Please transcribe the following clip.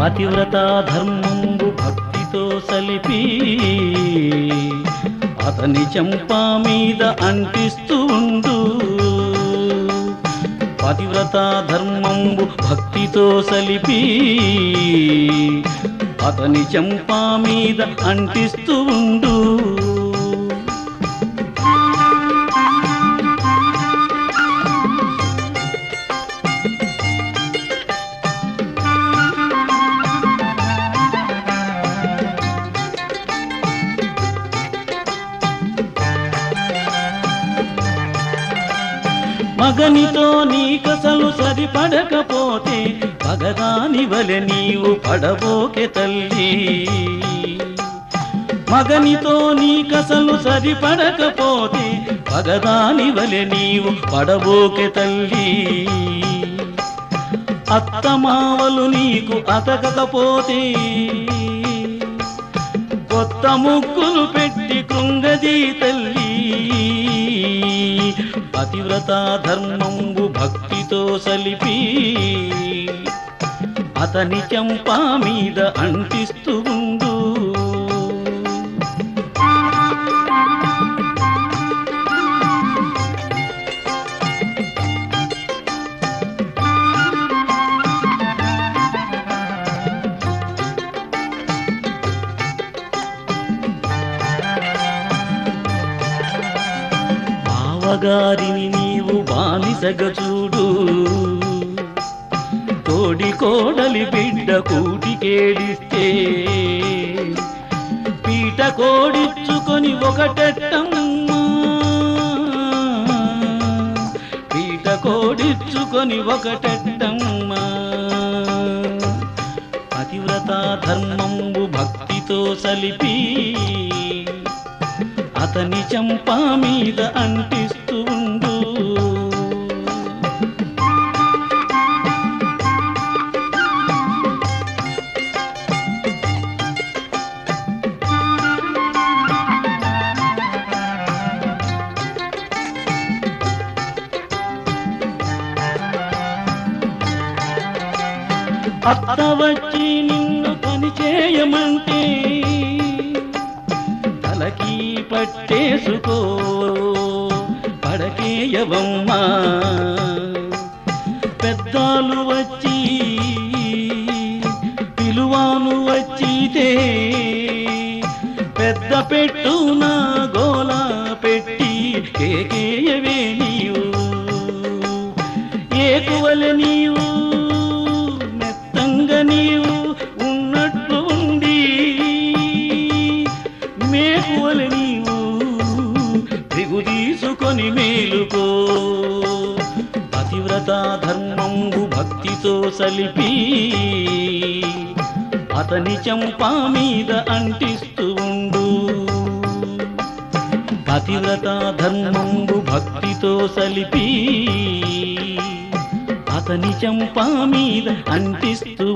పతివ్రత ధర్మంబు భక్తితో సలిపి అతని చెంప మీద అంటిస్తూ ఉండు పతివ్రత ధర్మంబు భక్తితో సలిపి అతని చెంప మీద అంటిస్తూ ఉండు మగనితో నీకసలు సరిపడకపోతే పగదాని వలె నీవు పడబోకె తల్లి మగనితో నీకసలు సరిపడకపోతే పగదాని వలె నీవు పడబోకె తల్లి అత్తమావలు నీకు అతకకపోతే కొత్త ముగ్గులు పెట్టి కృంగది తల్లి పతివ్రత ధర్మంబు భక్తితో సలిపి అతని చెంప మీద అంటిస్తూ ఉండు బావగారిని నీవు బానిసగా చూడు తోడి కోడలి బిడ్డ కూటికేడిస్తే పీట కోడిచ్చుకొని ఒకటెట్టమ్మా పీట కోడిచ్చుకొని ఒకటెట్టమ్మా పతివ్రత ధర్మంబు భక్తితో సలిపి అతని చెంప మీద అంటిస్తూ ఉండు అత్త వచ్చి నిన్ను పని చేయమంటే తలకి పట్టేసుకో పడకేయవమ్మా పెద్దాలు వచ్చి పిలువాను వచ్చితే పెద్ద పెట్టు నా గోల పెట్టి కేకేయవే నీవు ఏకువల నీవు మెత్తంగా నీవు ఉన్నట్లు ఉండి మేకువల నీవు దిగు తీసుకొని మేలుకో పతివ్రత ధర్మంబు భక్తితో సలిపి అతని చెంప మీద అంటిస్తూ ఉండు పతివ్రత ధర్మంబు భక్తితో సలిపి అతని చెంప మీద అంటిస్తూ